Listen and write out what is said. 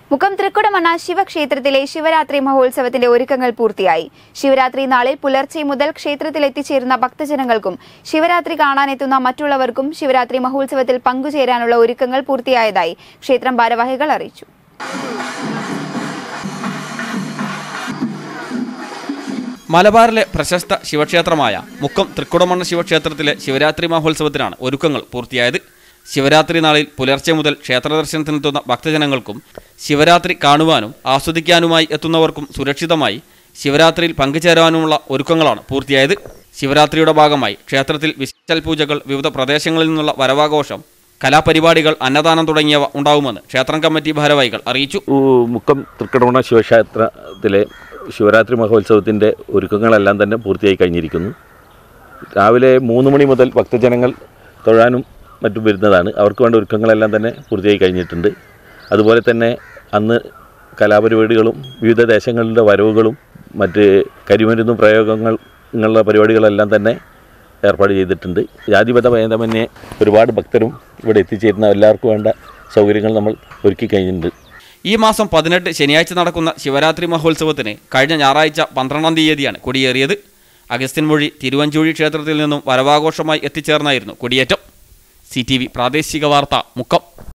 മുക്കം തൃക്കുടമണ്ണ ശിവക്ഷേത്രത്തിലെ ശിവരാത്രി മഹോത്സവത്തിന്റെ ഒരുക്കങ്ങൾ പൂർത്തിയായി ശിവരാത്രി നാളിൽ പുലർച്ചെ മുതൽ ക്ഷേത്രത്തിൽ എത്തിച്ചേരുന്ന ഭക്തജനങ്ങൾക്കും ശിവരാത്രി കാണാനെത്തുന്ന മറ്റുള്ളവർക്കും ശിവരാത്രി മഹോത്സവത്തിൽ പങ്കുചേരാനുള്ള ഒരുക്കങ്ങൾ പൂർത്തിയായതായി ക്ഷേത്രം ഭാരവാഹികൾ അറിയിച്ചു മലബാറിലെ പ്രശസ്ത ശിവക്ഷേത്രമായ മുക്കം തൃക്കുടമണ്ണ ശിവക്ഷേത്രത്തിലെ ശിവരാത്രി മഹോത്സവത്തിനാണ് ഒരുക്കങ്ങൾ പൂർത്തിയായത് ശിവരാത്രി നാളിൽ പുലർച്ചെ മുതൽ ക്ഷേത്ര ദർശനത്തിനെത്തുന്ന ഭക്തജനങ്ങൾക്കും ശിവരാത്രി കാണുവാനും ആസ്വദിക്കാനുമായി എത്തുന്നവർക്കും സുരക്ഷിതമായി ശിവരാത്രിയിൽ പങ്കുചേരാനുമുള്ള ഒരുക്കങ്ങളാണ് പൂർത്തിയായത് ശിവരാത്രിയുടെ ഭാഗമായി ക്ഷേത്രത്തിൽ വിശൽ പൂജകൾ വിവിധ പ്രദേശങ്ങളിൽ നിന്നുള്ള വരവാഘോഷം കലാപരിപാടികൾ അന്നദാനം തുടങ്ങിയവ ഉണ്ടാവുമെന്ന് ക്ഷേത്രം കമ്മിറ്റി ഭാരവാഹികൾ അറിയിച്ചു ഊ- മുക്കം തൃക്കടമണ ശിവക്ഷേത്രത്തിലെ ശിവരാത്രി മഹോത്സവത്തിൻ്റെ ഒരുക്കങ്ങളെല്ലാം തന്നെ പൂർത്തിയായി കഴിഞ്ഞിരിക്കുന്നു രാവിലെ മൂന്ന് മണി മുതൽ ഭക്തജനങ്ങൾ തൊഴാനും മറ്റും വരുന്നതാണ് അവർക്ക് വേണ്ട ഒരുക്കങ്ങളെല്ലാം തന്നെ പൂർത്തിയായി കഴിഞ്ഞിട്ടുണ്ട് അതുപോലെ തന്നെ അന്ന് കലാപരിപാടികളും വിവിധ ദേശങ്ങളിലെ വരവുകളും മറ്റ് കരിമരുന്നും പ്രയോഗങ്ങൾ ഇങ്ങനെയുള്ള പരിപാടികളെല്ലാം തന്നെ ഏർപ്പാട് ചെയ്തിട്ടുണ്ട് ജാതിപത ഭേദമന്യേ ഒരുപാട് ഭക്തരും ഇവിടെ എത്തിച്ചേരുന്ന എല്ലാവർക്കും വേണ്ട സൗകര്യങ്ങൾ നമ്മൾ ഒരുക്കി കഴിഞ്ഞിട്ടുണ്ട് ഈ മാസം പതിനെട്ട് ശനിയാഴ്ച നടക്കുന്ന ശിവരാത്രി മഹോത്സവത്തിന് കഴിഞ്ഞ ഞായറാഴ്ച പന്ത്രണ്ടാം തീയതിയാണ് കൊടിയേറിയത് അഗസ്ത്യൻ മൊഴി തിരുവഞ്ചൂഴി ക്ഷേത്രത്തിൽ നിന്നും വരവാഘോഷമായി എത്തിച്ചേർന്നായിരുന്നു കൊടിയേറ്റം സി ടി വി പ്രാദേശിക വാർത്ത മുക്കം